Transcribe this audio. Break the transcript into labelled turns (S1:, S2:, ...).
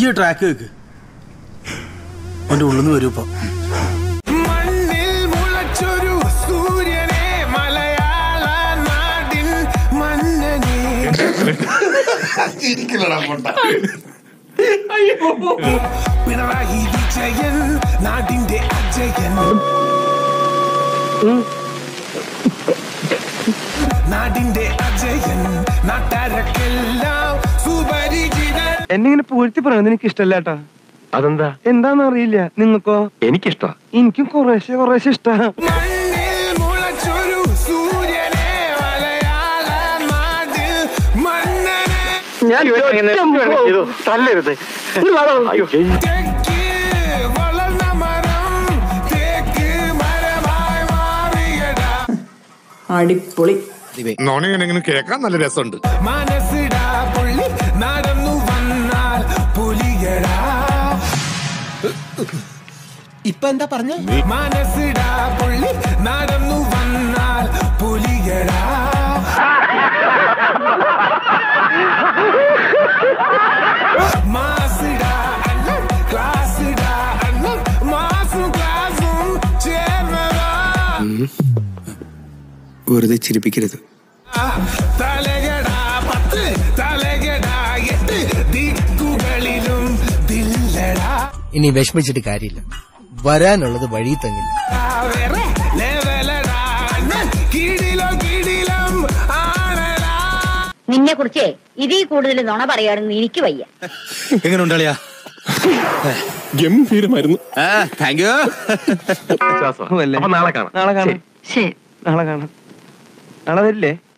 S1: ഈ track cake അവന്റെ ഉള്ളിൽ നിന്ന് വരും ഇപ്പൊ
S2: മണ്ണിൽ മുളച്ചൊരു സൂര്യനെ മലയാള നാടിൻ മന്നനെ പിണറായി വിജയൻ നാടിന്റെ അജയൻ നാടിന്റെ അജയൻ നാട്ടാരക്കെല്ലാം സുപരിചിതൻ
S3: എന്നിങ്ങനെ പൂഴ്ത്തി പറയുന്നത് എനിക്ക് ഇഷ്ടമല്ല കേട്ടാ
S4: അതെന്താ
S3: എന്താന്ന് അറിയില്ല നിങ്ങൾക്കോ
S4: എനിക്കിഷ്ടാ
S3: എനിക്കും കുറേശ്ശെ കുറേശ്ശെ ഇഷ്ടാ
S2: മണ്ണിൽ മുളച്ചൊരു സൂര്യനെ മലയാള നാടിൽ മന്നനെ
S4: തല്ലരുത് അയ്യോ
S2: തെക്ക് വളർന്ന മരം തേക്ക് മരമായി മാറിയടാ
S5: അടിപൊളി
S6: നോണെങ്കിലും കേൾക്കാൻ നല്ല രസമുണ്ട്
S2: മനസ്സിടാ പുള്ളി നടന്നു വന്നാൽ പുലിയടാ
S1: ഇപ്പൊ എന്താ പറഞ്ഞ
S2: മനസ്സിടാ പുള്ളി നടന്നു വന്നാൽ പുലിയടാ മാസിടാ അണ്ണൻ ക്ലാസ്സിടാ അണ്ണൻ മാസും ക്ലാസും ചേർന്നതാ
S1: വെറുതെ ചിരിപ്പിക്കരുത്
S2: തലകടാ പത്ത് തലകടാ എട്ട് ദിക്കുകളിലും ദില്ലടാ
S7: ഇനി വിഷമിച്ചിട്ട് കാര്യമില്ല വരാനുള്ളത് വഴി തങ്ങില്ല
S2: വേറെ ലെവലടാ അണ്ണൻ കിടിലോ കിടിലം ആണടാ
S8: നിന്നെ കുറിച്ച് ഇതിൽ കൂടുതൽ നുണ പറയാണെന്ന് എനിക്ക് വയ്യ
S1: എങ്ങനെ ഉണ്ടാളിയാ
S6: ഗംഭീരമായിരുന്നു
S1: താങ്ക് യു
S4: വിശ്വാസം അപ്പൊ നാളെ കാണാം
S3: നാളെ കാണാം
S4: ശരി.
S3: നാളെ കാണാം നാളെ വരില്ലേ